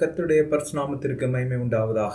கர்த்தருடைய பரிசுநாமத்திற்கு மகிமை உண்டாவதாக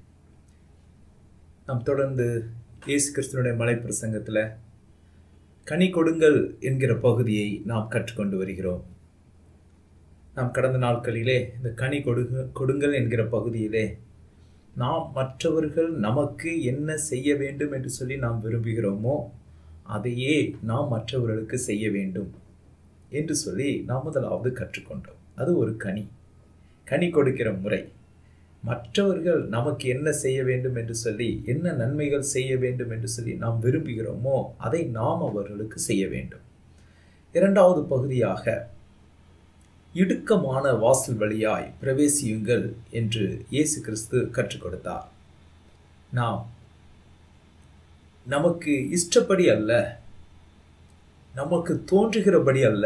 நாம் தொடர்ந்து இயேசு கிறிஸ்துவனுடைய மலை பிரசங்கத்தில் கனி கொடுங்கள் என்கிற பகுதியை நாம் கற்றுக்கொண்டு வருகிறோம் நாம் கடந்த நாட்களிலே இந்த கனி கொடுங்க கொடுங்கள் என்கிற பகுதியிலே நாம் மற்றவர்கள் நமக்கு என்ன செய்ய வேண்டும் என்று சொல்லி நாம் விரும்புகிறோமோ அதையே நாம் மற்றவர்களுக்கு செய்ய வேண்டும் என்று சொல்லி நாம் முதலாவது கற்றுக்கொண்டோம் அது ஒரு கனி கனி கொடுக்கிற முறை மற்றவர்கள் நமக்கு என்ன செய்ய வேண்டும் என்று சொல்லி என்ன நன்மைகள் செய்ய வேண்டும் என்று சொல்லி நாம் விரும்புகிறோமோ அதை நாம் அவர்களுக்கு செய்ய வேண்டும் இரண்டாவது பகுதியாக இடுக்கமான வாசல் வழியாய் பிரவேசியுங்கள் என்று இயேசு கிறிஸ்து கற்றுக் கொடுத்தார் நாம் நமக்கு இஷ்டப்படி அல்ல நமக்கு தோன்றுகிறபடி அல்ல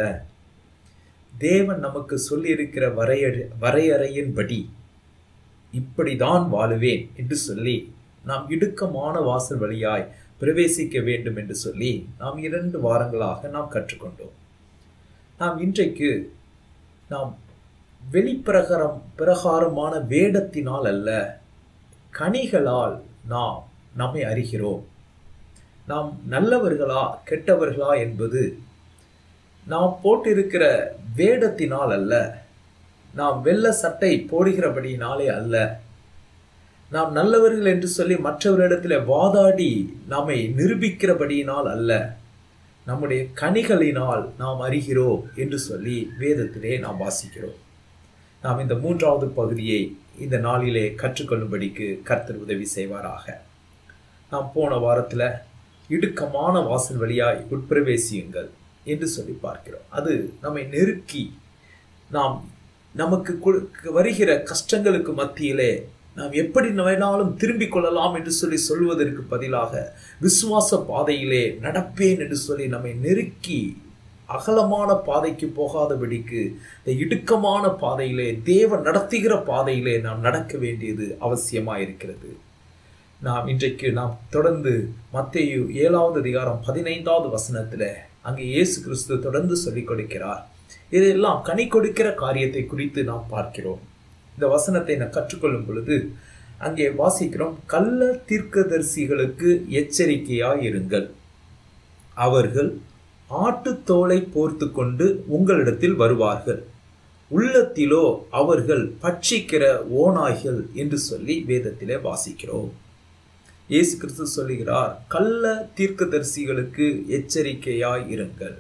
தேவன் நமக்கு சொல்லியிருக்கிற வரையறை வரையறையின்படி இப்படிதான் வாழுவேன் என்று சொல்லி நாம் இடுக்கமான வாசல் வழியாய் பிரவேசிக்க வேண்டும் என்று சொல்லி நாம் இரண்டு வாரங்களாக நாம் கற்றுக்கொண்டோம் நாம் இன்றைக்கு நாம் வெளிப்பிரகாரம் பிரகாரமான வேடத்தினால் அல்ல கனிகளால் நாம் நம்மை அறிகிறோம் நாம் நல்லவர்களா கெட்டவர்களா என்பது நாம் போட்டிருக்கிற வேடத்தினால் அல்ல நாம் வெள்ள சட்டை போடுகிறபடியினாலே அல்ல நாம் நல்லவர்கள் என்று சொல்லி மற்றவரிடத்தில் வாதாடி நம்மை நிரூபிக்கிறபடியினால் அல்ல நம்முடைய கனிகளினால் நாம் அறிகிறோம் என்று சொல்லி வேதத்திலே நாம் வாசிக்கிறோம் நாம் இந்த மூன்றாவது பகுதியை இந்த நாளிலே கற்றுக்கொள்ளும்படிக்கு கர்த்தர் உதவி செய்வாராக நாம் போன வாரத்தில் இடுக்கமான வாசல் வழியாய் உட்பிரவேசியுங்கள் என்று சொல்லி பார்க்கிறோம் அது நம்மை நெருக்கி நாம் நமக்கு வருகிற கஷ்டங்களுக்கு மத்தியிலே நாம் எப்படி வேணாலும் திரும்பிக் கொள்ளலாம் என்று சொல்லி சொல்வதற்கு பதிலாக விசுவாச பாதையிலே நடப்பேன் என்று சொல்லி நம்மை நெருக்கி அகலமான பாதைக்கு போகாதபடிக்கு இந்த இடுக்கமான பாதையிலே தேவன் நடத்துகிற பாதையிலே நாம் நடக்க வேண்டியது அவசியமாக இருக்கிறது நாம் இன்றைக்கு நாம் தொடர்ந்து மத்தேயு ஏழாவது அதிகாரம் பதினைந்தாவது வசனத்தில் அங்கே இயேசு கிறிஸ்து தொடர்ந்து சொல்லிக் கொடுக்கிறார் இதெல்லாம் கனி கொடுக்கிற காரியத்தை குறித்து நாம் பார்க்கிறோம் இந்த வசனத்தை நான் கற்றுக்கொள்ளும் பொழுது அங்கே வாசிக்கிறோம் கள்ள தீர்க்கதரிசிகளுக்கு எச்சரிக்கையாய் இருங்கள் அவர்கள் ஆட்டுத்தோலை போர்த்து கொண்டு உங்களிடத்தில் வருவார்கள் உள்ளத்திலோ அவர்கள் பட்சிக்கிற ஓநாய்கள் என்று சொல்லி வேதத்திலே வாசிக்கிறோம் இயேசு கிறிஸ்து சொல்லுகிறார் கள்ள தீர்க்கதரிசிகளுக்கு எச்சரிக்கையாய் இருங்கள்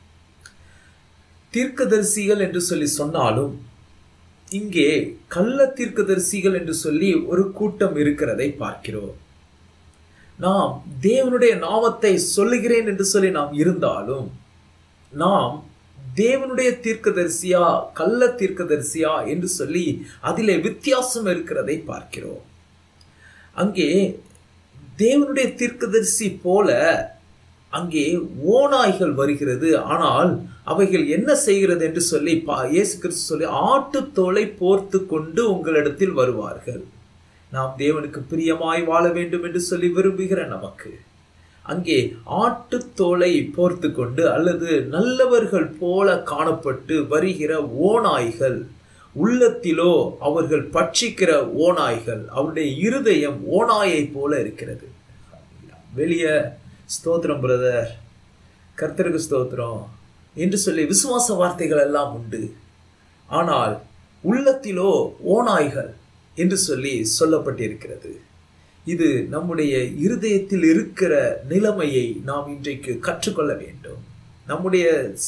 தீர்க்கதரிசிகள் என்று சொல்லி சொன்னாலும் இங்கே கள்ள தீர்க்கதரிசிகள் என்று சொல்லி ஒரு கூட்டம் இருக்கிறதை பார்க்கிறோம் நாம் தேவனுடைய நாமத்தை சொல்லுகிறேன் என்று சொல்லி நாம் இருந்தாலும் நாம் தேவனுடைய தீர்க்கதரிசியா கள்ள தீர்க்கதரிசியா என்று சொல்லி அதிலே வித்தியாசம் இருக்கிறதை பார்க்கிறோம் அங்கே தேவனுடைய தீர்க்கதரிசி போல அங்கே ஓநாய்கள் வருகிறது ஆனால் அவைகள் என்ன செய்கிறது என்று சொல்லி பா இயேசு கிறிஸ்து சொல்லி ஆட்டுத்தோலை போர்த்து கொண்டு உங்களிடத்தில் வருவார்கள் நாம் தேவனுக்கு பிரியமாய் வாழ வேண்டும் என்று சொல்லி விரும்புகிற நமக்கு அங்கே ஆட்டுத்தோலை போர்த்து கொண்டு அல்லது நல்லவர்கள் போல காணப்பட்டு வருகிற ஓநாய்கள் உள்ளத்திலோ அவர்கள் பட்சிக்கிற ஓநாய்கள் அவருடைய இருதயம் ஓநாயை போல இருக்கிறது வெளியே ஸ்தோத்திரம் பிரதர் கர்த்தருக்கு ஸ்தோத்திரம் என்று சொல்லி விசுவாச வார்த்தைகள் எல்லாம் உண்டு ஆனால் உள்ளத்திலோ ஓநாய்கள் என்று சொல்லி சொல்லப்பட்டிருக்கிறது இது நம்முடைய இருதயத்தில் இருக்கிற நிலைமையை நாம் இன்றைக்கு கற்றுக்கொள்ள வேண்டும் நம்முடைய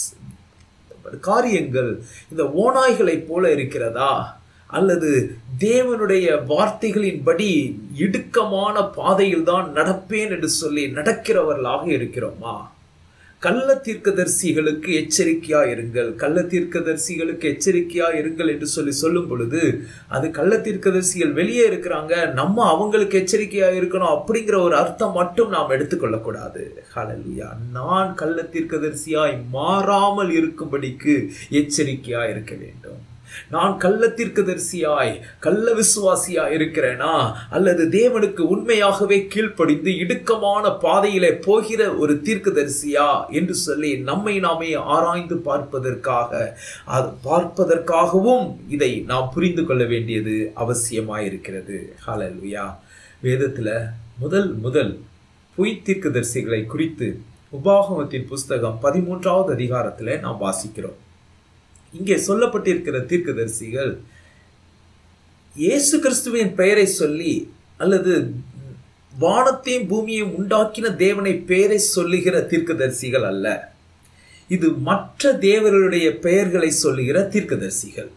காரியங்கள் இந்த ஓநாய்களைப் போல இருக்கிறதா அல்லது தேவனுடைய வார்த்தைகளின்படி இடுக்கமான பாதையில் தான் நடப்பேன் என்று சொல்லி நடக்கிறவர்களாக இருக்கிறோமா கள்ள தீர்க்கதரிசிகளுக்கு எச்சரிக்கையா இருங்கள் கள்ள தீர்க்கதரிசிகளுக்கு எச்சரிக்கையா இருங்கள் என்று சொல்லி சொல்லும் பொழுது அது கள்ள தீர்க்கதரிசிகள் வெளியே இருக்கிறாங்க நம்ம அவங்களுக்கு எச்சரிக்கையா இருக்கணும் அப்படிங்கிற ஒரு அர்த்தம் மட்டும் நாம் எடுத்துக்கொள்ளக்கூடாது ஹலலியா நான் கள்ள தீர்க்கதரிசியாய் மாறாமல் இருக்கும்படிக்கு எச்சரிக்கையா இருக்க வேண்டும் நான் கள்ள தீர்க்கதரிசியாய் கள்ள விசுவாசியாய் இருக்கிறேனா அல்லது தேவனுக்கு உண்மையாகவே கீழ்ப்படிந்து இடுக்கமான பாதையிலே போகிற ஒரு தீர்க்கதரிசியா என்று சொல்லி நம்மை நாமே ஆராய்ந்து பார்ப்பதற்காக அது பார்ப்பதற்காகவும் இதை நாம் புரிந்து கொள்ள வேண்டியது அவசியமாயிருக்கிறது ஹalleluya வேதத்துல முதல் முதல் பொய் தீர்க்கதரிசிகளை குறித்து உபாகமத்தின் புஸ்தகம் பதிமூன்றாவது அதிகாரத்தில் நாம் வாசிக்கிறோம் இங்கே சொல்லப்பட்டிருக்கிற தீர்க்கதரிசிகள் இயேசு கிறிஸ்துவின் பெயரை சொல்லி அல்லது வானத்தையும் பூமியையும் உண்டாக்கின தேவனை பெயரை சொல்லுகிற தீர்க்கதரிசிகள் அல்ல இது மற்ற தேவர்களுடைய பெயர்களை சொல்லுகிற தீர்க்கதரிசிகள்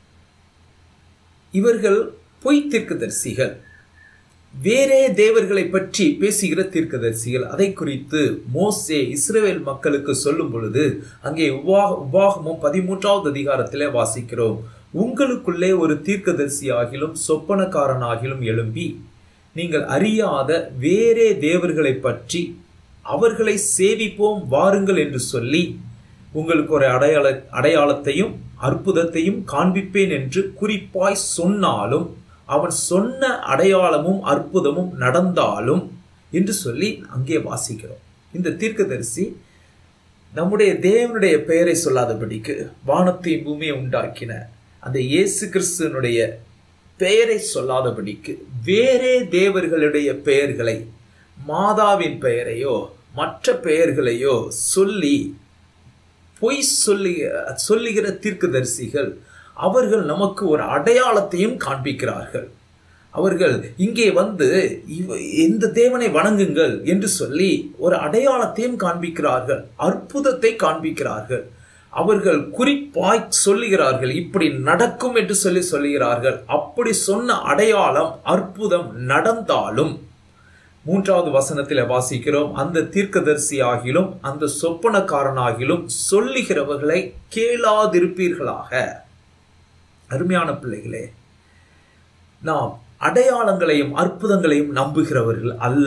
இவர்கள் பொய் தீர்க்கதரிசிகள் வேறே தேவர்களை பற்றி பேசுகிற தீர்க்கதரிசிகள் அதை குறித்து மோசே இஸ்ரேல் மக்களுக்கு சொல்லும் பொழுது அங்கே உபா உபாகமும் பதிமூன்றாவது அதிகாரத்திலே வாசிக்கிறோம் உங்களுக்குள்ளே ஒரு தீர்க்கதரிசி ஆகிலும் சொப்பனக்காரனாகிலும் எழும்பி நீங்கள் அறியாத வேறே தேவர்களை பற்றி அவர்களை சேவிப்போம் வாருங்கள் என்று சொல்லி உங்களுக்கு ஒரு அடையாள அடையாளத்தையும் அற்புதத்தையும் காண்பிப்பேன் என்று குறிப்பாய் சொன்னாலும் அவன் சொன்ன அடையாளமும் அற்புதமும் நடந்தாலும் என்று சொல்லி அங்கே வாசிக்கிறோம் இந்த தீர்க்கதரிசி நம்முடைய தேவனுடைய பெயரை சொல்லாதபடிக்கு வானத்தையும் பூமியை உண்டாக்கின அந்த இயேசு கிறிஸ்துவனுடைய பெயரை சொல்லாதபடிக்கு வேறே தேவர்களுடைய பெயர்களை மாதாவின் பெயரையோ மற்ற பெயர்களையோ சொல்லி பொய் சொல்லி சொல்லுகிற தீர்க்கதரிசிகள் அவர்கள் நமக்கு ஒரு அடையாளத்தையும் காண்பிக்கிறார்கள் அவர்கள் இங்கே வந்து இவ எந்த தேவனை வணங்குங்கள் என்று சொல்லி ஒரு அடையாளத்தையும் காண்பிக்கிறார்கள் அற்புதத்தை காண்பிக்கிறார்கள் அவர்கள் குறிப்பாய் சொல்லுகிறார்கள் இப்படி நடக்கும் என்று சொல்லி சொல்லுகிறார்கள் அப்படி சொன்ன அடையாளம் அற்புதம் நடந்தாலும் மூன்றாவது வசனத்தில் வாசிக்கிறோம் அந்த தீர்க்கதரிசி ஆகிலும் அந்த சொப்பனக்காரனாகிலும் சொல்லுகிறவர்களை கேளாதிருப்பீர்களாக அருமையான பிள்ளைகளே நாம் அடையாளங்களையும் அற்புதங்களையும் நம்புகிறவர்கள் அல்ல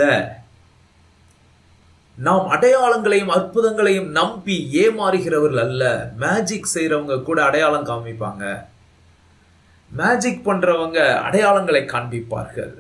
நாம் அடையாளங்களையும் அற்புதங்களையும் நம்பி ஏமாறுகிறவர்கள் அல்ல மேஜிக் செய்யறவங்க கூட அடையாளம் காமிப்பாங்க மேஜிக் பண்றவங்க அடையாளங்களை காண்பிப்பார்கள்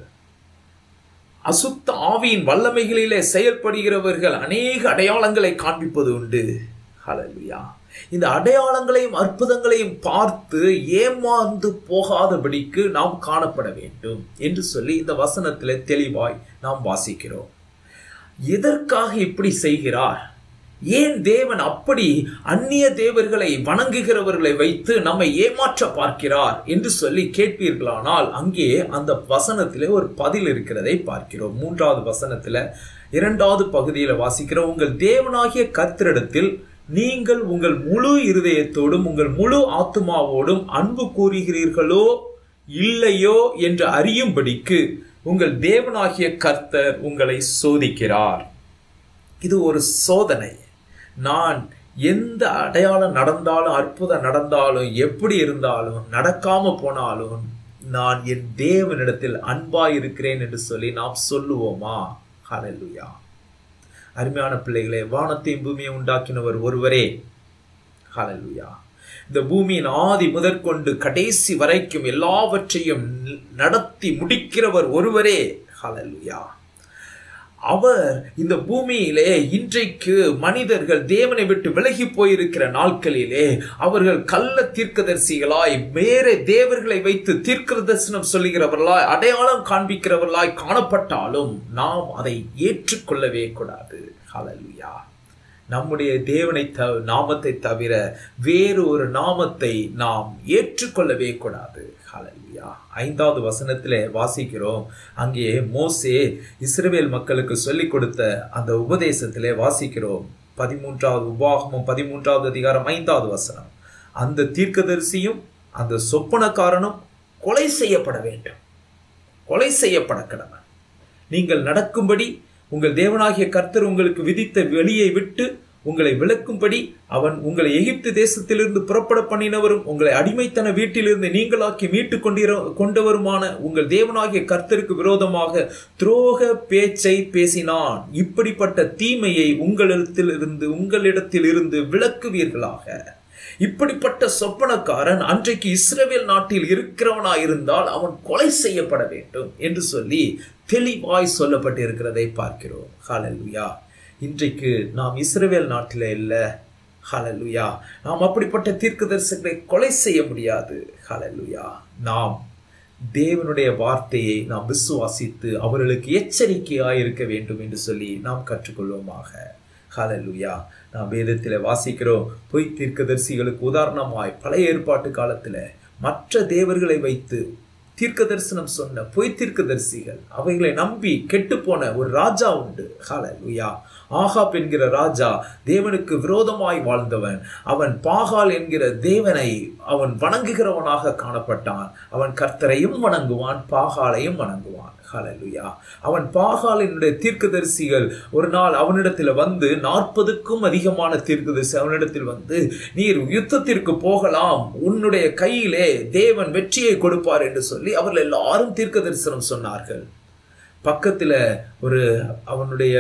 அசுத்த ஆவியின் வல்லமைகளிலே செயல்படுகிறவர்கள் அநேக அடையாளங்களை காண்பிப்பது உண்டு ஹalleluya இந்த அடையாளங்களையும் அற்புதங்களையும் பார்த்து ஏமாந்து போகாதபடிக்கு நாம் காணப்பட வேண்டும் என்று சொல்லி இந்த வசனத்திலே தெளிவாய் நாம் வாசிக்கிறோம் எதற்காக இப்படி செய்கிறார் ஏன் தேவன் அப்படி அந்நிய தேவர்களை வணங்குகிறவர்களை வைத்து நம்மை ஏமாற்ற பார்க்கிறார் என்று சொல்லி கேட்பீர்களானால் அங்கே அந்த வசனத்திலே ஒரு பதில் இருக்கிறதை பார்க்கிறோம் மூன்றாவது வசனத்துல இரண்டாவது பகுதியில வாசிக்கிறோம் உங்கள் தேவனாகிய கர்த்தரிடத்தில் நீங்கள் உங்கள் முழு இருதயத்தோடும் உங்கள் முழு ஆத்துமாவோடும் அன்பு கூறுகிறீர்களோ இல்லையோ என்று அறியும்படிக்கு உங்கள் தேவனாகிய கர்த்தர் உங்களை சோதிக்கிறார் இது ஒரு சோதனை நான் எந்த அடையாளம் நடந்தாலும் அற்புதம் நடந்தாலும் எப்படி இருந்தாலும் நடக்காம போனாலும் நான் என் தேவனிடத்தில் அன்பா இருக்கிறேன் என்று சொல்லி நாம் சொல்லுவோமா ஹalleluya அருமையான பிள்ளைகளே வானத்தையும் பூமியை உண்டாக்கினவர் ஒருவரே ஹalleluya இந்த பூமியின் ஆதி முதற்கொண்டு கடைசி வரைக்கும் எல்லாவற்றையும் நடத்தி முடிக்கிறவர் ஒருவரே ஹalleluya அவர் இந்த பூமியிலே இன்றைக்கு மனிதர்கள் தேவனை விட்டு விலகி போயிருக்கிற நாட்களிலே அவர்கள் கள்ள தீர்க்கதரிசிகளாய் வேற தேவர்களை வைத்து தீர்க்க தரிசனம் சொல்லுகிறவர்களாய் அடையாளம் காண்பிக்கிறவர்களாய் காணப்பட்டாலும் நாம் அதை ஏற்றுக்கொள்ளவே கூடாது ஹalleluya நம்முடைய தேவனை த நாமத்தை தவிர வேறு ஒரு நாமத்தை நாம் ஏற்றுக்கொள்ளவே கூடாது ஹalleluya ஐந்தாவது வசனத்திலே வாசிக்கிறோம் அங்கே மோசே இஸ்ரவேல் மக்களுக்கு சொல்லிக் கொடுத்த அந்த உபதேசத்திலே வாசிக்கிறோம் பதிமூன்றாவது உபாகமும் பதிமூன்றாவது அதிகாரம் ஐந்தாவது வசனம் அந்த தீர்க்கதரிசியும் அந்த சொப்பனக்காரனும் கொலை செய்யப்பட வேண்டும் கொலை செய்யப்பட கடவன் நீங்கள் நடக்கும்படி உங்கள் தேவனாகிய கர்த்தர் உங்களுக்கு விதித்த வெளியை விட்டு உங்களை விளக்கும்படி அவன் உங்களை எகிப்து தேசத்திலிருந்து புறப்பட பண்ணினவரும் உங்களை அடிமைத்தன வீட்டிலிருந்து நீங்களாக்கி மீட்டு கொண்டிர கொண்டவருமான உங்கள் தேவனாகிய கர்த்தருக்கு விரோதமாக துரோக பேச்சை பேசினான் இப்படிப்பட்ட தீமையை உங்களிடத்தில் இருந்து உங்களிடத்தில் இருந்து விளக்குவீர்களாக இப்படிப்பட்ட சொப்பனக்காரன் அன்றைக்கு இஸ்ரேல் நாட்டில் இருக்கிறவனா இருந்தால் அவன் கொலை செய்யப்பட வேண்டும் என்று சொல்லி தெளிவாய் சொல்லப்பட்டிருக்கிறதை பார்க்கிறோம் ஹalleluya இன்றைக்கு நாம் இஸ்ரேல் நாட்டில் இல்லை ஹalleluya நாம் அப்படிப்பட்ட தீர்க்கதரிசனங்களை கொலை செய்ய முடியாது ஹalleluya நாம் தேவனுடைய வார்த்தையை நாம் விசுவாசித்து அவர்களுக்கு எச்சரிக்கையாய் இருக்க வேண்டும் என்று சொல்லி நாம் கற்றுக்கொள்வோமாக ஹalleluya நாம் வேதத்தில் வாசிக்கிறோம் பொய் தீர்க்கதரிசிகளுக்கு உதாரணமாய் பழைய ஏற்பாட்டு காலத்தில் மற்ற தேவர்களை வைத்து தீர்க்க தரிசனம் சொன்ன பொய் தீர்க்கதரிசிகள் அவைகளை நம்பி கெட்டுப்போன ஒரு ராஜா உண்டு ஹalleluya ஆகாப் என்கிற ராஜா தேவனுக்கு விரோதமாய் வாழ்ந்தவன் அவன் பாகால் என்கிற தேவனை அவன் வணங்குகிறவனாக காணப்பட்டான் அவன் கர்த்தரையும் வணங்குவான் பாகாலையும் வணங்குவான் ஹalleluya அவன் பாகாலினுடைய தீர்க்கதரிசிகள் ஒரு நாள் அவனிடத்தில் வந்து நாற்பதுக்கும் அதிகமான தீர்க்கதரிசி அவனிடத்தில் வந்து நீர் யுத்தத்திற்கு போகலாம் உன்னுடைய கையிலே தேவன் வெற்றியை கொடுப்பார் என்று சொல்லி அவர்கள் எல்லாரும் தீர்க்க தரிசனம் சொன்னார்கள் பக்கத்தில் ஒரு அவனுடைய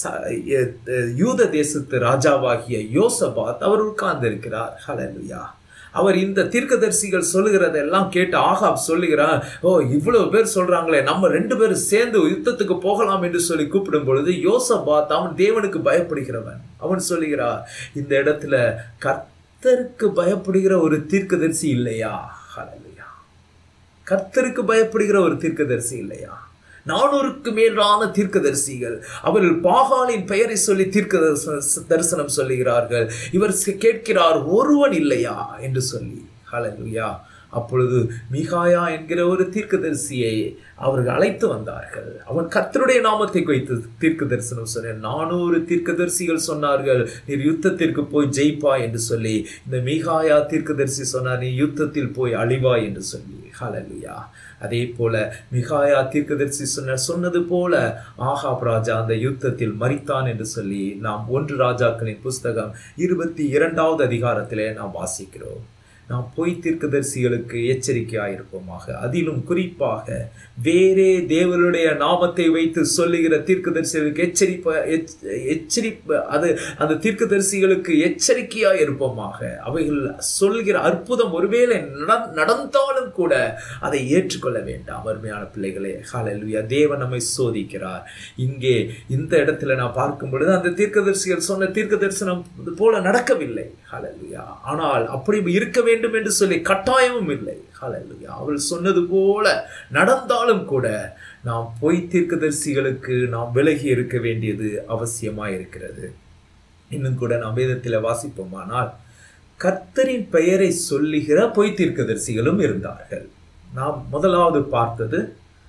யூத தேசத்து ராஜாவாகிய யோசபாத் அவர் உட்கார்ந்து இருக்கிறார் ஹலலுயா அவர் இந்த தீர்க்கதரிசிகள் சொல்லுகிறதெல்லாம் கேட்டு ஆகாப் சொல்லுகிறான் ஓ இவ்வளவு பேர் சொல்றாங்களே நம்ம ரெண்டு பேரும் சேர்ந்து யுத்தத்துக்கு போகலாம் என்று சொல்லி கூப்பிடும் பொழுது யோசபாத் அவன் தேவனுக்கு பயப்படுகிறவன் அவன் சொல்லுகிறார் இந்த இடத்துல கர்த்தருக்கு பயப்படுகிற ஒரு தீர்க்கதரிசி இல்லையா ஹலலுயா கர்த்தருக்கு பயப்படுகிற ஒரு தீர்க்கதரிசி இல்லையா நானூறுக்கு மேலான தீர்க்கதரிசிகள் அவர்கள் பாகாலின் பெயரை சொல்லி தீர்க்க தரிசனம் சொல்லுகிறார்கள் இவர் கேட்கிறார் ஒருவன் இல்லையா என்று சொல்லி ஹலலுயா அப்பொழுது மிகாயா என்கிற ஒரு தீர்க்கதரிசியை அவர்கள் அழைத்து வந்தார்கள் அவன் கர்த்தருடைய நாமத்தை வைத்து தீர்க்க தரிசனம் சொன்ன நானூறு தீர்க்கதரிசிகள் சொன்னார்கள் நீர் யுத்தத்திற்கு போய் ஜெயிப்பா என்று சொல்லி இந்த மிகாயா தீர்க்கதரிசி சொன்னார் நீ யுத்தத்தில் போய் அழிவாய் என்று சொல்லி ஹலலுயா அதே போல மிகாயா தீர்க்கதரிசி சொன்ன சொன்னது போல ஆகாப் ராஜா அந்த யுத்தத்தில் மறித்தான் என்று சொல்லி நாம் ஒன்று ராஜாக்களின் புஸ்தகம் இருபத்தி இரண்டாவது அதிகாரத்திலே நாம் வாசிக்கிறோம் நாம் பொய் தீர்க்கதரிசிகளுக்கு எச்சரிக்கையாயிருப்போமாக அதிலும் குறிப்பாக வேறே தேவனுடைய நாமத்தை வைத்து சொல்லுகிற தீர்க்கதரிசிகளுக்கு எச்சரிப்ப எச்சரிப்ப அது அந்த தீர்க்கதரிசிகளுக்கு எச்சரிக்கையாய் இருப்போமாக அவைகள் சொல்கிற அற்புதம் ஒருவேளை நடந்தாலும் கூட அதை ஏற்றுக்கொள்ள வேண்டாம் அருமையான பிள்ளைகளே ஹalleluya தேவன் நம்மை சோதிக்கிறார் இங்கே இந்த இடத்துல நான் பார்க்கும் பொழுது அந்த தீர்க்கதரிசிகள் சொன்ன தீர்க்க தரிசனம் போல நடக்கவில்லை ஹalleluya ஆனால் அப்படி இருக்க வேண்டும் என்று சொல்லி கட்டாயமும் இல்லை ஹalleluya அவள் சொன்னது போல நடந்தாலும் கூட நாம் பொய் தீர்க்கதரிசிகளுக்கு நாம் விலகி இருக்க வேண்டியது அவசியமாக இருக்கிறது இன்னும் கூட நாம் வேதத்தில் வாசிப்போமானால் கர்த்தரின் பெயரை சொல்லுகிற பொய் தீர்க்கதரிசிகளும் இருந்தார்கள் நாம் முதலாவது பார்த்தது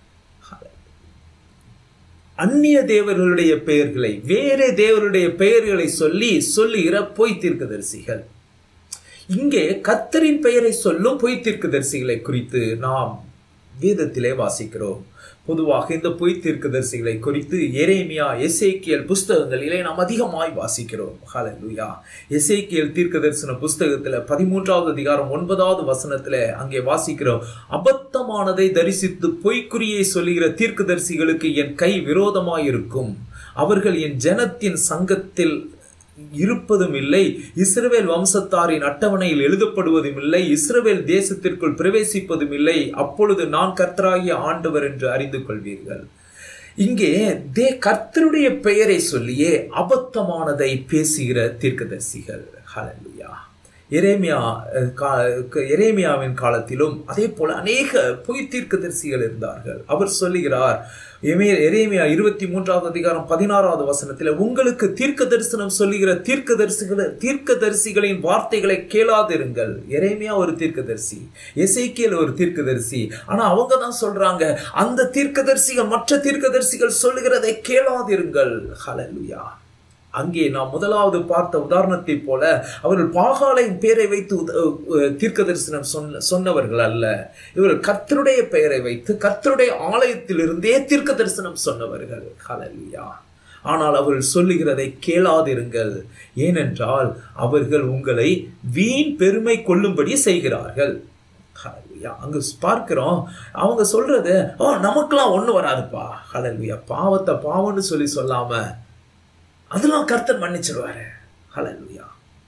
அந்நிய தேவர்களுடைய பெயர்களை வேறே தேவருடைய பெயர்களை சொல்லி சொல்லுகிற பொய் தீர்க்கதரிசிகள் இங்கே கர்த்தரின் பெயரை சொல்லும் பொய் தீர்க்கதரிசிகளை குறித்து நாம் வேதத்திலே வாசிக்கிறோம் பொதுவாக இந்த பொய் தீர்க்கதரிசிகளை குறித்து எரேமியா எசேக்கியல் புஸ்தகங்களிலே நாம் அதிகமாய் வாசிக்கிறோம் ஹalleluya எசேக்கியல் தீர்க்கதரிசன புஸ்தகத்தில் பதிமூன்றாவது அதிகாரம் ஒன்பதாவது வசனத்தில் அங்கே வாசிக்கிறோம் அபத்தமானதை தரிசித்து பொய்க்குறியை சொல்லுகிற தீர்க்கதரிசிகளுக்கு என் கை விரோதமாயிருக்கும் அவர்கள் என் ஜனத்தின் சங்கத்தில் இருப்பதும் இல்லை இஸ்ரவேல் வம்சத்தாரின் அட்டவணையில் எழுதப்படுவதும் இல்லை இஸ்ரவேல் தேசத்திற்குள் பிரவேசிப்பதும் இல்லை அப்பொழுது நான் கர்த்தராகிய ஆண்டவர் என்று அறிந்து கொள்வீர்கள் இங்கே தே கர்த்தருடைய பெயரை சொல்லியே அபத்தமானதை பேசுகிற தீர்க்கதரிசிகள் ஹalleluya எரேமியா எரேமியாவின் காலத்திலும் அதே போல அநேக பொய் தீர்க்கதரிசிகள் இருந்தார்கள் அவர் சொல்லுகிறார் எரேமியா இருபத்தி மூன்றாவது அதிகாரம் பதினாறாவது வசனத்தில் உங்களுக்கு தீர்க்க தரிசனம் சொல்லுகிற தீர்க்க தரிசிகள் தீர்க்க தரிசிகளின் வார்த்தைகளை கேளாதிருங்கள் எரேமியா ஒரு தீர்க்கதரிசி எசைக்கியல் ஒரு தீர்க்கதரிசி ஆனா அவங்க தான் சொல்றாங்க அந்த தீர்க்கதரிசிகள் மற்ற தீர்க்கதரிசிகள் சொல்லுகிறதை கேளாதிருங்கள் ஹலலுயா அங்கே நாம் முதலாவது பார்த்த உதாரணத்தை போல அவர்கள் பாகாலையின் பெயரை வைத்து தீர்க்க தரிசனம் சொன்ன சொன்னவர்கள் அல்ல இவர்கள் கர்த்தருடைய பெயரை வைத்து கர்த்தருடைய ஆலயத்திலிருந்தே தீர்க்க தரிசனம் சொன்னவர்கள் ஹலலியா ஆனால் அவர்கள் சொல்லுகிறதை கேளாதிருங்கள் ஏனென்றால் அவர்கள் உங்களை வீண் பெருமை கொள்ளும்படி செய்கிறார்கள் அங்க பார்க்கிறோம் அவங்க சொல்றது ஓ நமக்கெல்லாம் ஒண்ணு வராதுப்பா ஹலல்வியா பாவத்தை பாவம்னு சொல்லி சொல்லாம அதெல்லாம் கர்த்தர் மன்னிச்சிருவாரு ஹலலுயா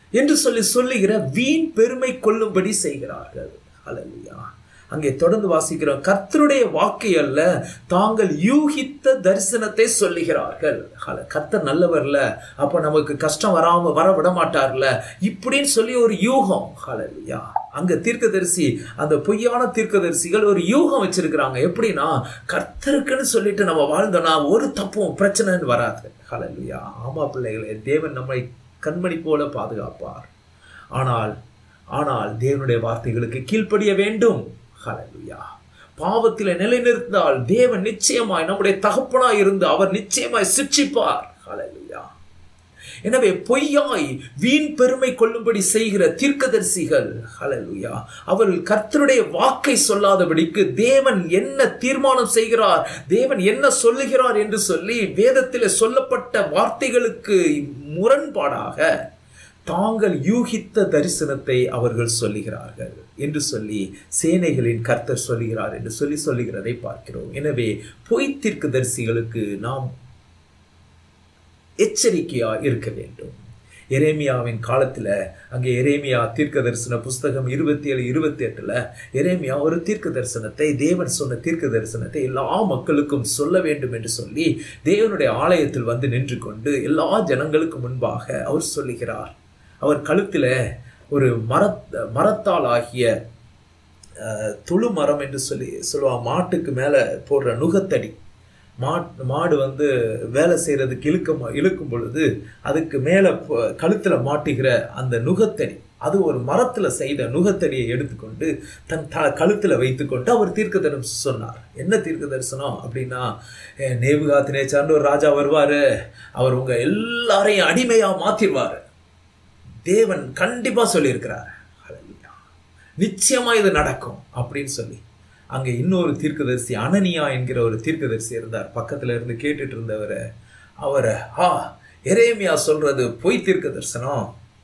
என்று சொல்லி சொல்லுகிற வீண் பெருமை கொள்ளும்படி செய்கிறார்கள் ஹalleluya அங்கே தொடர்ந்து வாசிக்கிறோம் கர்த்தருடைய வாக்கை அல்ல தாங்கள் யூகித்த தரிசனத்தை சொல்லுகிறார்கள் ஹல- கர்த்தர் நல்லவர்ல அப்ப நமக்கு கஷ்டம் வராம வர விட மாட்டார்ல இப்படின்னு சொல்லி ஒரு யூகம் ஹalleluya அங்க தீர்க்கதரிசி அந்த பொய்யான தீர்க்கதரிசிகள் ஒரு யூகம் வச்சிருக்கிறாங்க எப்படின்னா கர்த்தருக்குன்னு சொல்லிட்டு நம்ம வாழ்ந்தோம்னா ஒரு தப்பும் பிரச்சனைன்னு வராது ஹalleluya ஆமா பிள்ளைகளே தேவன் நம்மை கண்மணி போல பாதுகாப்பார் ஆனால் ஆனால் தேவனுடைய வார்த்தைகளுக்கு கீழ்ப்படிய வேண்டும் ஹalleluya பாவத்தில் நிலைநிறுத்தால் தேவன் நிச்சயமாய் நம்முடைய தகப்பனாய் இருந்து அவர் நிச்சயமாய் சிட்சிப்பார் ஹalleluya எனவே பொய்யாய் வீண் பெருமை கொள்ளும்படி செய்கிற தீர்க்கதரிசிகள் ஹalleluya அவர்கள் கர்த்தருடைய வாக்கை சொல்லாதபடிக்கு தேவன் என்ன தீர்மானம் செய்கிறார் தேவன் என்ன சொல்லுகிறார் என்று சொல்லி வேதத்தில் சொல்லப்பட்ட வார்த்தைகளுக்கு முரண்பாடாக தாங்கள் யூகித்த தரிசனத்தை அவர்கள் சொல்லுகிறார்கள் என்று சொல்லி சேனைகளின் கர்த்தர் சொல்லுகிறார் என்று சொல்லி சொல்லுகிறதை பார்க்கிறோம் எனவே பொய் தீர்க்கதரிசிகளுக்கு நாம் எச்சரிக்கையா இருக்க வேண்டும் எரேமியாவின் காலத்துல அங்கே எரேமியா தீர்க்க தரிசன புஸ்தகம் இருபத்தி ஏழு இருபத்தி எட்டுல எரேமியா ஒரு தீர்க்க தரிசனத்தை தேவன் சொன்ன தீர்க்க தரிசனத்தை எல்லா மக்களுக்கும் சொல்ல வேண்டும் என்று சொல்லி தேவனுடைய ஆலயத்தில் வந்து நின்று கொண்டு எல்லா ஜனங்களுக்கு முன்பாக அவர் சொல்லுகிறார் அவர் கழுத்துல ஒரு மர மரத்தால் ஆகிய அஹ், துளு மரம் என்று சொல்லி சொல்லுவாங்க மாட்டுக்கு மேல போடுற நுகத்தடி மா மாடு வந்து வேலை செய்யறதுக்கு இழுக்க இழுக்கும் பொழுது அதுக்கு மேலே கழுத்துல மாட்டுகிற அந்த நுகத்தடி அது ஒரு மரத்துல செய்த நுகத்தடியை எடுத்துக்கொண்டு தன் த கழுத்துல வைத்துக்கொண்டு அவர் தீர்க்க தரிசனம் சொன்னார் என்ன தீர்க்க தரிசனம் அப்படின்னா நேபுகாத் நேச்சார்னு ஒரு ராஜா வருவாரு அவர் உங்க எல்லாரையும் அடிமையா மாத்திடுவாரு தேவன் கண்டிப்பா சொல்லியிருக்கிறார் ஹalleluya. நிச்சயமா இது நடக்கும் அப்படின்னு சொல்லி அங்க இன்னொரு தீர்க்கதரிசி அனனியா என்கிற ஒரு தீர்க்கதரிசி இருந்தார் பக்கத்துல இருந்து கேட்டுட்டு இருந்தவர் அவரை ஆ எரேமியா சொல்றது பொய் தீர்க்க தரிசனம்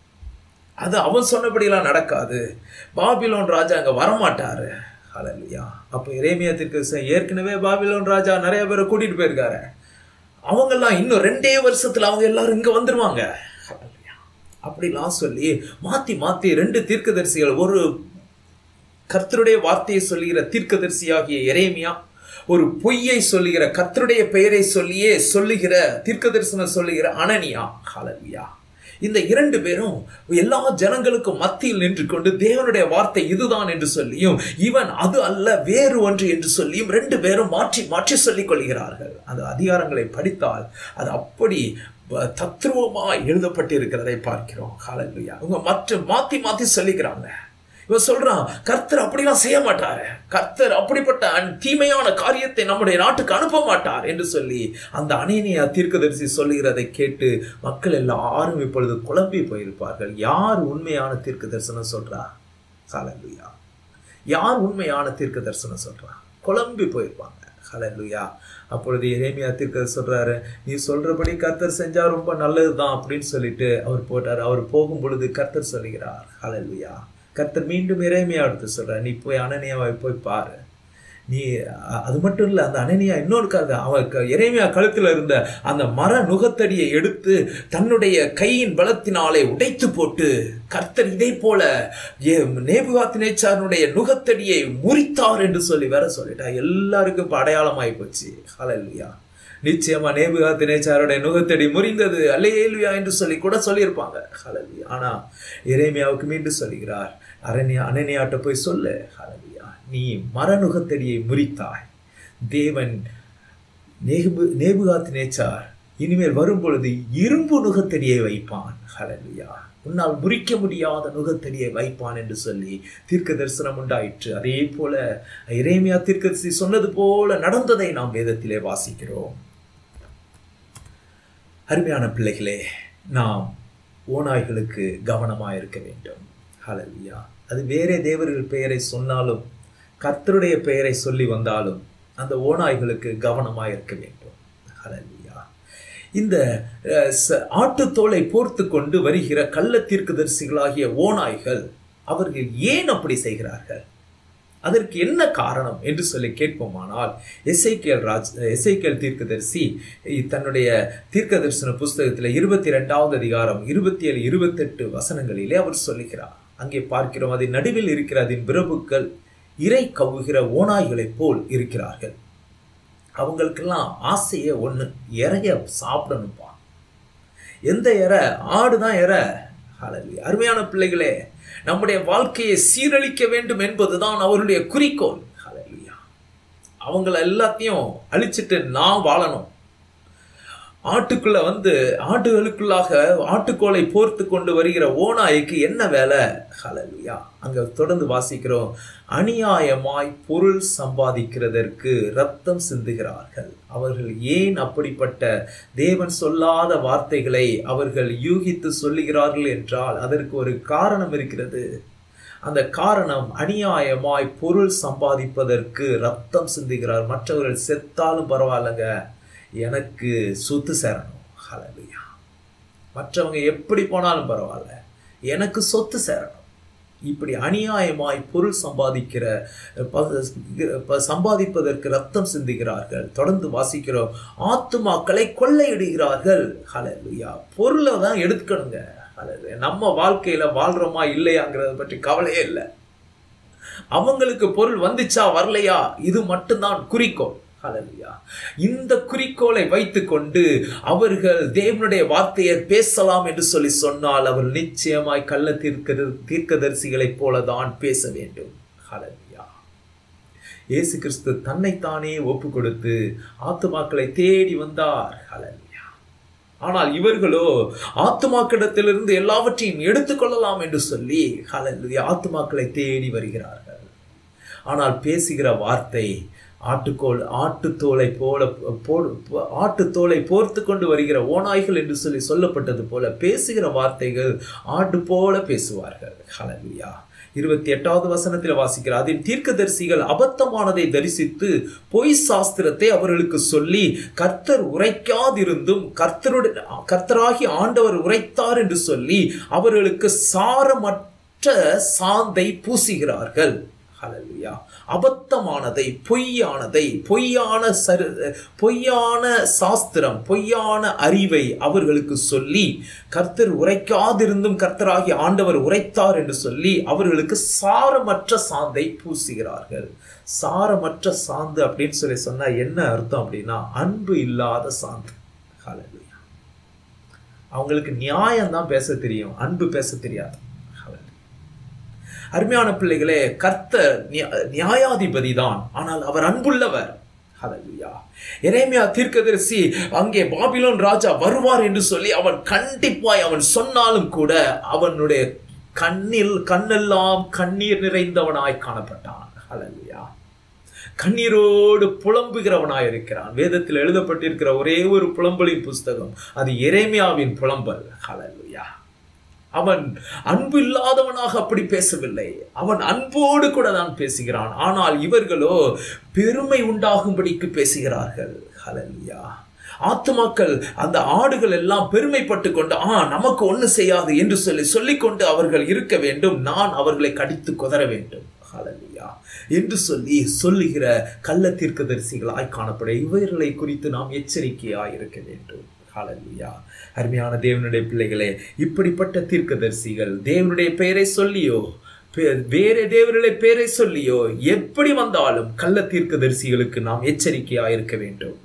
அது அவன் சொன்னபடியெல்லாம் நடக்காது பாபிலோன் ராஜா அங்க வரமாட்டாரு ஹalleluya அப்போ எரேமியா தீர்க்கதரிசி ஏற்கனவே பாபிலோன் ராஜா நிறைய பேரை கூட்டிட்டு போயிருக்காரு அவங்கெல்லாம் இன்னும் ரெண்டே வருஷத்துல அவங்க எல்லாரும் இங்க வந்துருவாங்க ஹalleluya. அப்படிலாம் சொல்லி மாத்தி மாத்தி ரெண்டு தீர்க்கதரிசிகள் ஒரு கர்த்தருடைய வார்த்தையை சொல்லுகிற தீர்க்கதரிசியாகிய எரேமியா ஒரு பொய்யை சொல்லுகிற கர்த்தருடைய பெயரை சொல்லியே சொல்லுகிற தீர்க்கதரிசனம் சொல்லுகிற அனனியா ஹalleluya இந்த இரண்டு பேரும் எல்லா ஜனங்களுக்கும் மத்தியில் நின்று கொண்டு தேவனுடைய வார்த்தை இதுதான் என்று சொல்லியும் இவன் அது அல்ல வேறு ஒன்று என்று சொல்லியும் ரெண்டு பேரும் மாற்றி மாற்றி சொல்லிக் கொள்கிறார்கள் அந்த அதிகாரங்களை படித்தால் அது அப்படி ப- தத்ரூபமாய் எழுதப்பட்டிருக்கிறதை பார்க்கிறோம் ஹalleluya இவங்க மற்ற மாத்தி மாத்தி சொல்லிக்கிறாங்க இவன் சொல்றான் கர்த்தர் அப்படிலாம் செய்ய மாட்டாரு கர்த்தர் அப்படிப்பட்ட அந்- தீமையான காரியத்தை நம்முடைய நாட்டுக்கு அனுப்ப மாட்டார் என்று சொல்லி அந்த அனேனியா தீர்க்கதரிசி சொல்லுகிறதை கேட்டு மக்கள் எல்லாரும் இப்பொழுது குழம்பி போயிருப்பார்கள் யார் உண்மையான தீர்க்க தரிசனம் சொல்றா ஹalleluya யார் உண்மையான தீர்க்க தரிசனம் சொல்றா குழம்பி போயிருப்பாங்க ஹalleluya அப்பொழுது எரேமியா தீர்க்க சொல்றாரு நீ சொல்றபடி கர்த்தர் செஞ்சா ரொம்ப நல்லதுதான் அப்படின்னு சொல்லிட்டு அவர் போட்டார் அவர் போகும் பொழுது கர்த்தர் சொல்லுகிறார் ஹalleluya கர்த்தர் மீண்டும் எரேமியா எடுத்து சொல்றார் நீ போய் அனனியாவை போய் பாரு நீ அ- அது மட்டும் இல்ல அந்த அனனியா இன்னொரு காது அவன் க- எரேமியா கழுத்துல இருந்த அந்த மர நுகத்தடியை எடுத்து தன்னுடைய கையின் பலத்தினாலே உடைத்து போட்டு கர்த்தர் இதே போல நேபுகாத் நேச்சாரனுடைய நுகத்தடியை முறித்தார் என்று சொல்லி வேற சொல்லிட்டா எல்லாருக்கும் இப்ப அடையாளமாயி போச்சு ஹalleluya நிச்சயமா நேபுகாத் நேச்சாருடைய நுகத்தடி முறிந்தது அல்லேலுயா என்று சொல்லி கூட சொல்லியிருப்பாங்க ஹalleluya ஆனா எரேமியாவுக்கு மீண்டும் சொல்லுகிறார் அரண்யா அனனியாட்ட போய் சொல்லு ஹalleluya நீ மரநுகத்தடியை முறித்தாய் தேவன் நேபு நேபுகாத் நேச்சார் இனிமேல் வரும் பொழுது இரும்பு நுகத்தடியை வைப்பான் ஹalleluya உன்னால் முறிக்க முடியாத நுகத்தடியை வைப்பான் என்று சொல்லி தீர்க்க தரிசனம் உண்டாயிற்று அதே போல இறைமையா தீர்க்கதரிசி சொன்னது போல நடந்ததை நாம் வேதத்திலே வாசிக்கிறோம் அருமையான பிள்ளைகளே நாம் ஓநாய்களுக்கு கவனமாக இருக்க வேண்டும் ஹalleluya அது வேறே தேவர்கள் பெயரை சொன்னாலும் கர்த்தருடைய பெயரை சொல்லி வந்தாலும் அந்த ஓநாய்களுக்கு கவனமாக இருக்க வேண்டும் ஹalleluya இந்த அஹ், ச- ஆட்டுத்தோலை போர்த்து கொண்டு வருகிற கள்ள தீர்க்கதரிசிகளாகிய ஓநாய்கள் அவர்கள் ஏன் அப்படி செய்கிறார்கள் அதற்கு என்ன காரணம் என்று சொல்லி கேட்போமானால் எஸ்ஐகேல் ராஜ் எஸ்ஐகேல் தீர்க்கதரிசி தன்னுடைய தீர்க்க தரிசன புஸ்தகத்தில் இருபத்தி ரெண்டாவது அதிகாரம் இருபத்தி ஏழு இருபத்தெட்டு வசனங்களிலே அவர் சொல்லுகிறார் அங்கே பார்க்கிறோம் அதன் நடுவில் இருக்கிற அதன் பிரபுக்கள் இறை கவுகிற ஓநாய்களைப் போல் இருக்கிறார்கள் அவங்களுக்கெல்லாம் ஆசையே ஒன்று இறைய சாப்பிடணும்ப்பா எந்த இறை ஆடு தான் இறை அருமையான பிள்ளைகளே நம்முடைய வாழ்க்கையை சீரழிக்க வேண்டும் என்பதுதான் அவருடைய குறிக்கோள் அவங்கள எல்லாத்தையும் அழிச்சிட்டு நான் வாழணும் ஆட்டுக்குள்ள வந்து ஆட்டுகளுக்குள்ளாக ஆட்டுக்கோலை போர்த்து கொண்டு வருகிற ஓநாய்க்கு என்ன வேலை ஹலலுயா அங்க தொடர்ந்து வாசிக்கிறோம் அநியாயமாய் பொருள் சம்பாதிக்கிறதற்கு ரத்தம் சிந்துகிறார்கள் அவர்கள் ஏன் அப்படிப்பட்ட தேவன் சொல்லாத வார்த்தைகளை அவர்கள் யூகித்து சொல்லுகிறார்கள் என்றால் அதற்கு ஒரு காரணம் இருக்கிறது அந்த காரணம் அநியாயமாய் பொருள் சம்பாதிப்பதற்கு ரத்தம் சிந்துகிறார் மற்றவர்கள் செத்தாலும் பரவாயில்லைங்க எனக்கு சொத்து சேரணும் ஹலலுயா மற்றவங்க எப்படி போனாலும் பரவாயில்ல எனக்கு சொத்து சேரணும் இப்படி அநியாயமாய் பொருள் சம்பாதிக்கிற சம்பாதிப்பதற்கு ரத்தம் சிந்துகிறார்கள் தொடர்ந்து வாசிக்கிறோம் ஆத்துமாக்களை கொள்ளையிடுகிறார்கள் ஹலலுயா பொருளை தான் எடுக்கணுங்க ஹலலுயா நம்ம வாழ்க்கையில வாழ்றோமா இல்லையாங்கிறத பற்றி கவலையே இல்லை அவங்களுக்கு பொருள் வந்துச்சா வரலையா இது மட்டும்தான் குறிக்கோள் ஹலலுயா இந்த குறிக்கோளை வைத்துக்கொண்டு அவர்கள் தேவனுடைய வார்த்தையை பேசலாம் என்று சொல்லி சொன்னால் அவர் நிச்சயமாய் கள்ள தீர்க்க தீர்க்கதரிசிகளைப் போலதான் பேச வேண்டும் ஹலலுயா இயேசு கிறிஸ்து தன்னைத்தானே ஒப்பு கொடுத்து ஆத்துமாக்களை தேடி வந்தார் ஹலலுயா ஆனால் இவர்களோ ஆத்துமாக்கிடத்திலிருந்து எல்லாவற்றையும் எடுத்துக்கொள்ளலாம் என்று சொல்லி ஹலலுயா ஆத்துமாக்களை தேடி வருகிறார்கள் ஆனால் பேசுகிற வார்த்தை ஆட்டுக்கோள் ஆட்டுத்தோலை போல ஆட்டுத்தோலை போர்த்து கொண்டு வருகிற ஓநாய்கள் என்று சொல்லி சொல்லப்பட்டது போல பேசுகிற வார்த்தைகள் ஆட்டு போல பேசுவார்கள் ஹலலுயா இருபத்தி எட்டாவது வசனத்தில் வாசிக்கிறார் அதில் தீர்க்கதரிசிகள் அபத்தமானதை தரிசித்து பொய் சாஸ்திரத்தை அவர்களுக்கு சொல்லி கர்த்தர் உரைக்காதிருந்தும் கர்த்தருடைய கர்த்தராகி ஆண்டவர் உரைத்தார் என்று சொல்லி அவர்களுக்கு சாரமற்ற சாந்தை பூசுகிறார்கள் ஹலலுயா அபத்தமானதை பொய்யானதை பொய்யான சரு பொய்யான சாஸ்திரம் பொய்யான அறிவை அவர்களுக்கு சொல்லி கர்த்தர் உரைக்காதிருந்தும் கர்த்தராகி ஆண்டவர் உரைத்தார் என்று சொல்லி அவர்களுக்கு சாரமற்ற சாந்தை பூசுகிறார்கள் சாரமற்ற சாந்து அப்படின்னு சொல்லி சொன்னா என்ன அர்த்தம் அப்படின்னா அன்பு இல்லாத சாந்து ஹலலுயா அவங்களுக்கு நியாயம் தான் பேச தெரியும் அன்பு பேச தெரியாது அருமையான பிள்ளைகளே கர்த்தர் நியாயாதிபதி தான் ஆனால் அவர் அன்புள்ளவர் ஹலலுயா எரேமியா தீர்க்கதரிசி அங்கே பாபிலோன் ராஜா வருவார் என்று சொல்லி அவன் கண்டிப்பாய் அவன் சொன்னாலும் கூட அவனுடைய கண்ணில் கண்ணெல்லாம் கண்ணீர் நிறைந்தவனாய் காணப்பட்டான் ஹலலுயா கண்ணீரோடு புலம்புகிறவனாய் இருக்கிறான் வேதத்தில் எழுதப்பட்டிருக்கிற ஒரே ஒரு புலம்பலின் புஸ்தகம் அது எரேமியாவின் புலம்பல் ஹலலுயா அவன் அன்பு இல்லாதவனாக அப்படி பேசவில்லை அவன் அன்போடு கூட தான் பேசுகிறான் ஆனால் இவர்களோ பெருமை உண்டாகும்படிக்கு பேசுகிறார்கள் ஹலலியா ஆத்துமாக்கள் அந்த ஆடுகள் எல்லாம் பெருமைப்பட்டு கொண்டு ஆ நமக்கு ஒண்ணு செய்யாது என்று சொல்லி சொல்லிக்கொண்டு அவர்கள் இருக்க வேண்டும் நான் அவர்களை கடித்து குதற வேண்டும் ஹலலியா என்று சொல்லி சொல்லுகிற கள்ள தீர்க்கதரிசிகளாய் காணப்பட இவர்களை குறித்து நாம் எச்சரிக்கையாய் இருக்க வேண்டும் ஹalleluya அருமையான தேவனுடைய பிள்ளைகளே இப்படிப்பட்ட தீர்க்கதரிசிகள் தேவனுடைய பெயரை சொல்லியோ வேற தேவனுடைய பெயரை சொல்லியோ எப்படி வந்தாலும் கள்ள தீர்க்கதரிசிகளுக்கு நாம் எச்சரிக்கையா இருக்க வேண்டும்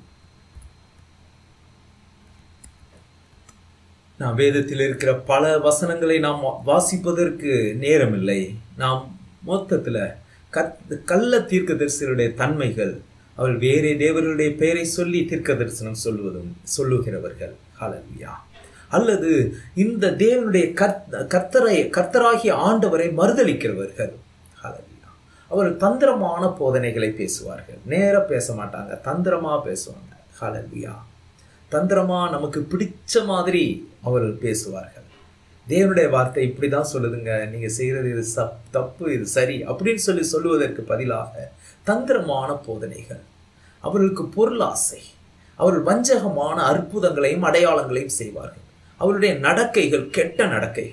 நாம் வேதத்தில் இருக்கிற பல வசனங்களை நாம் வாசிப்பதற்கு நேரமில்லை நாம் மொத்தத்துல கள்ள தீர்க்கதரிசிகளுடைய தன்மைகள் அவள் வேறே தேவர்களுடைய பெயரை சொல்லி தீர்க்க தரிசனம் சொல்லுவதும் சொல்லுகிறவர்கள் ஹலலியா அல்லது இந்த தேவனுடைய கர்த்தரை கர்த்தராகிய ஆண்டவரை மறுதளிக்கிறவர்கள் ஹலலியா அவர்கள் தந்திரமான போதனைகளை பேசுவார்கள் நேர பேச மாட்டாங்க தந்திரமா பேசுவாங்க ஹலலியா தந்திரமா நமக்கு பிடிச்ச மாதிரி அவர்கள் பேசுவார்கள் தேவனுடைய வார்த்தை இப்படிதான் சொல்லுதுங்க நீங்க செய்யறது இது சப் தப்பு இது சரி அப்படின்னு சொல்லி சொல்லுவதற்கு பதிலாக தந்திரமான போதனைகள் அவர்களுக்கு பொருளாசை அவர்கள் வஞ்சகமான அற்புதங்களையும் அடையாளங்களையும் செய்வார்கள் அவருடைய நடக்கைகள் கெட்ட நடக்கைகள்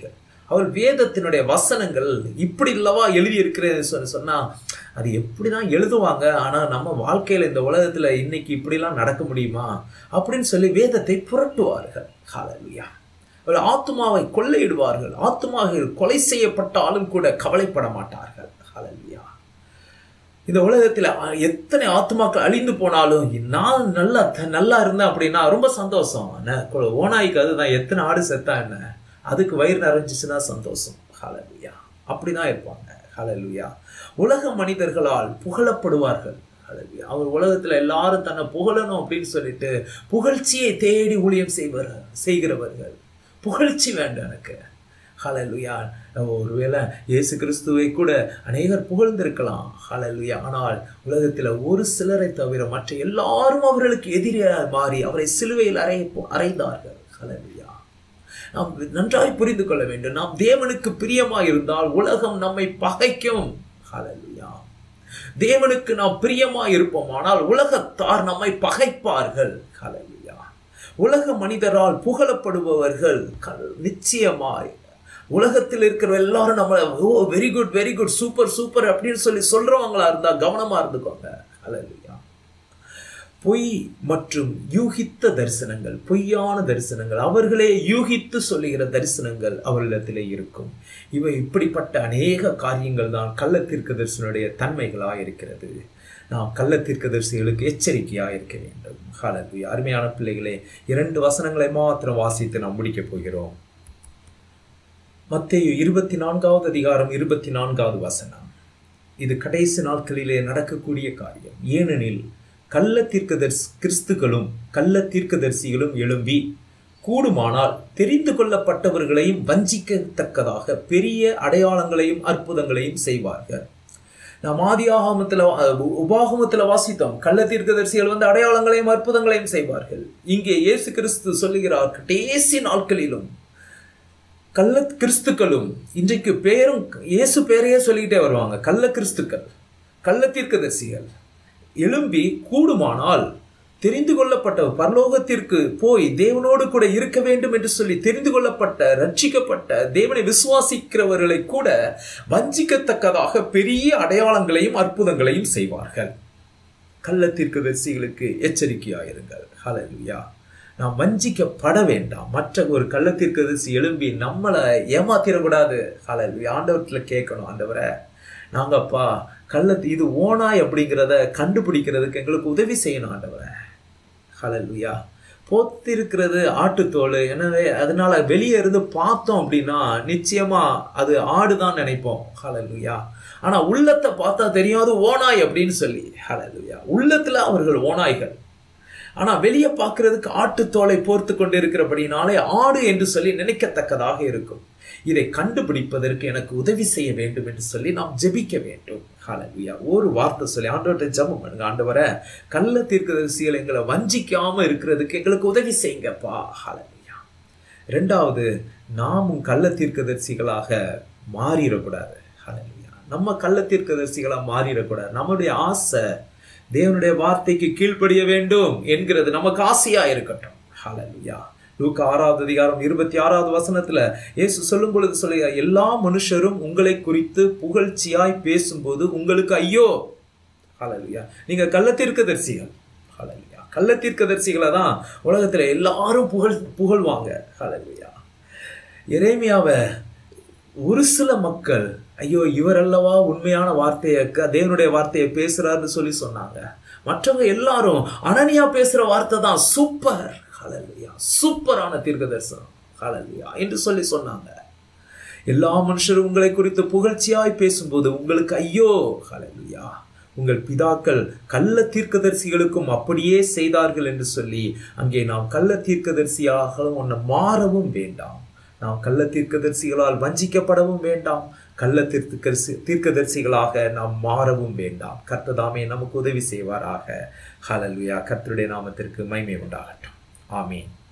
அவர் வேதத்தினுடைய வசனங்கள் இப்படி இல்லவா எழுதி இருக்கிறது சொன்னா அது எப்படிதான் எழுதுவாங்க ஆனா நம்ம வாழ்க்கையில இந்த உலகத்துல இன்னைக்கு இப்படிலாம் நடக்க முடியுமா அப்படின்னு சொல்லி வேதத்தை புரட்டுவார்கள் ஹalleluya அவர் ஆத்மாவை கொள்ளையிடுவார்கள் ஆத்மாவில் கொலை செய்யப்பட்டாலும் கூட கவலைப்பட மாட்டார்கள் ஹalleluya இந்த உலகத்துல எத்தனை ஆத்மாக்கள் அழிந்து போனாலும் நான் நல்லா நல்லா இருந்தேன் அப்படின்னா ரொம்ப சந்தோஷம் ஓனாய்க்கு அதுதான் எத்தனை ஆடு செத்தா என்ன அதுக்கு வயிறு நிறைஞ்சிச்சுன்னா சந்தோஷம் ஹலலுயா அப்படிதான் இருப்பாங்க ஹலலுயா உலக மனிதர்களால் புகழப்படுவார்கள் ஹலலுயா அவர் உலகத்துல எல்லாரும் தன்னை புகழணும் அப்படின்னு சொல்லிட்டு புகழ்ச்சியை தேடி ஊழியம் செய்வர் செய்கிறவர்கள் புகழ்ச்சி வேண்டும் எனக்கு ஹலலுயா ஒருவேளை இயேசு கிறிஸ்துவை கூட அநேகர் புகழ்ந்திருக்கலாம் ஹலலுயா ஆனால் உலகத்தில் ஒரு சிலரை தவிர மற்ற எல்லாரும் அவர்களுக்கு எதிரே மாறி அவரை சிலுவையில் அறை அறைந்தார்கள் ஹலலுயா நாம் நன்றாய் புரிந்து கொள்ள வேண்டும் நாம் தேவனுக்கு பிரியமாக இருந்தால் உலகம் நம்மை பகைக்கும் ஹலலுயா தேவனுக்கு நாம் பிரியமா இருப்போம் ஆனால் உலகத்தார் நம்மை பகைப்பார்கள் ஹலலுயா உலக மனிதரால் புகழப்படுபவர்கள் நிச்சயமாய் உலகத்தில் இருக்கிற எல்லாரும் நம்ம oh very good very good super super அப்படின்னு சொல்லி சொல்றவங்களா இருந்தா கவனமா இருந்துக்கோங்க ஹலலுயா பொய் மற்றும் யூகித்த தரிசனங்கள் பொய்யான தரிசனங்கள் அவர்களே யூகித்து சொல்லுகிற தரிசனங்கள் அவர்களிடத்திலே இருக்கும் இவை இப்படிப்பட்ட அநேக காரியங்கள் தான் கள்ளத்திற்கு தரிசனுடைய தன்மைகளாக இருக்கிறது நாம் கள்ளத்திற்கு தரிசிகளுக்கு எச்சரிக்கையாக இருக்க வேண்டும் ஹலது அருமையான பிள்ளைகளே இரண்டு வசனங்களை மாத்திரம் வாசித்து நாம் முடிக்கப் போகிறோம் மத்திய இருபத்தி நான்காவது அதிகாரம் இருபத்தி நான்காவது வசனம் இது கடைசி நாட்களிலே நடக்கக்கூடிய காரியம் ஏனெனில் கள்ள தீர்க்கதர்சி கிறிஸ்துகளும் கள்ள தீர்க்கதரிசிகளும் எழும்பி கூடுமானால் தெரிந்து கொள்ளப்பட்டவர்களையும் வஞ்சிக்கத்தக்கதாக பெரிய அடையாளங்களையும் அற்புதங்களையும் செய்வார்கள் நாம் ஆதியாகமத்தில் உபாகமத்தில் வாசித்தோம் கள்ள தீர்க்கதரிசிகள் வந்து அடையாளங்களையும் அற்புதங்களையும் செய்வார்கள் இங்கே இயேசு கிறிஸ்து சொல்லுகிறார் கடைசி நாட்களிலும் கள்ள கிறிஸ்துக்களும் இன்றைக்கு பேரும் இயேசு பேரையே சொல்லிக்கிட்டே வருவாங்க கள்ள கிறிஸ்துக்கள் கள்ள தீர்க்கதரிசிகள் எழும்பி கூடுமானால் தெரிந்து கொள்ளப்பட்ட பரலோகத்திற்கு போய் தேவனோடு கூட இருக்க வேண்டும் என்று சொல்லி தெரிந்து கொள்ளப்பட்ட ரட்சிக்கப்பட்ட தேவனை விசுவாசிக்கிறவர்களை கூட வஞ்சிக்கத்தக்கதாக பெரிய அடையாளங்களையும் அற்புதங்களையும் செய்வார்கள் கள்ளத்திற்குதரிசிகளுக்கு எச்சரிக்கையாயிருங்கள் ஹலலுயா நாம் வஞ்சிக்கப்பட வேண்டாம் மற்ற ஒரு கள்ளத்திற்குதரிசி எழும்பி நம்மளை ஏமாத்திடக்கூடாது ஹலலுயா ஆண்டவரத்தில் கேட்கணும் ஆண்டவரை நாங்கப்பா கள்ளத்து இது ஓனாய் அப்படிங்கிறத கண்டுபிடிக்கிறதுக்கு எங்களுக்கு உதவி செய்யணும் ஆண்டவரை ஹலலுயா போத்திருக்கிறது ஆட்டுத்தோல் எனவே அதனால வெளியே இருந்து பார்த்தோம் அப்படின்னா நிச்சயமா அது ஆடுதான் நினைப்போம் ஹலலுயா ஆனா உள்ளத்தை பார்த்தா தெரியாது ஓனாய் அப்படின்னு சொல்லி ஹலலுயா உள்ளத்துல அவர்கள் ஓனாய்கள் ஆனா வெளியே பார்க்கறதுக்கு ஆட்டுத்தோலை போர்த்து கொண்டு இருக்கிறபடினாலே ஆடு என்று சொல்லி நினைக்கத்தக்கதாக இருக்கும் இதை கண்டுபிடிப்பதற்கு எனக்கு உதவி செய்ய வேண்டும் என்று சொல்லி நாம் ஜெபிக்க வேண்டும் ஹalleluya ஒரு வார்த்தை சொல்லி ஆண்டவர்கிட்ட ஜெபம் பண்ணுங்க ஆண்டவரை கள்ள தீர்க்கதரிசிகள் எங்களை வஞ்சிக்காம இருக்கிறதுக்கு எங்களுக்கு உதவி செய்யுங்கப்பா ஹalleluya ரெண்டாவது நாமும் கள்ள தீர்க்கதரிசிகளாக மாறிடக்கூடாது ஹalleluya நம்ம கள்ள தீர்க்கதரிசிகளாக மாறிடக்கூடாது நம்முடைய ஆசை தேவனுடைய வார்த்தைக்கு கீழ்ப்படிய வேண்டும் என்கிறது நமக்கு ஆசையா இருக்கட்டும் ஹalleluya லூக்கா ஆறாவது அதிகாரம் இருபத்தி ஆறாவது வசனத்துல இயேசு சொல்லும் பொழுது சொல்லுங்க எல்லா மனுஷரும் உங்களை குறித்து புகழ்ச்சியாய் பேசும்போது உங்களுக்கு ஐயோ ஹalleluya நீங்க கள்ளத்தீர்க்கதரிசிகள் ஹalleluya கள்ளத்தீர்க்கதரிசிகளை தான் உலகத்துல எல்லாரும் புகழ் புகழ்வாங்க ஹalleluya எரேமியாவை ஒரு சில மக்கள் ஐயோ இவர் அல்லவா உண்மையான வார்த்தையை தேவனுடைய வார்த்தையை பேசுறாருன்னு சொல்லி சொன்னாங்க மற்றவங்க எல்லாரும் அனனியா பேசுற வார்த்தை தான் சூப்பர் ஹலலுயா சூப்பரான தீர்க்க தரிசனம் ஹலலுயா என்று சொல்லி சொன்னாங்க எல்லா மனுஷரும் உங்களை குறித்து புகழ்ச்சியாய் பேசும்போது உங்களுக்கு ஐயோ ஹலலுயா உங்கள் பிதாக்கள் கள்ள தீர்க்கதரிசிகளுக்கும் அப்படியே செய்தார்கள் என்று சொல்லி அங்கே நாம் கள்ள தீர்க்கதரிசியாக ஒன்று மாறவும் வேண்டாம் நாம் கள்ள தீர்க்கதரிசிகளால் வஞ்சிக்கப்படவும் வேண்டாம் கள்ள தீர்க்கதரிசி தீர்க்கதரிசிகளாக நாம் மாறவும் வேண்டாம் கர்த்ததாமே நமக்கு உதவி செய்வாராக ஹலலுயா கர்த்தருடைய நாமத்திற்கு மைமை உண்டாகட்டும் ஆமீன்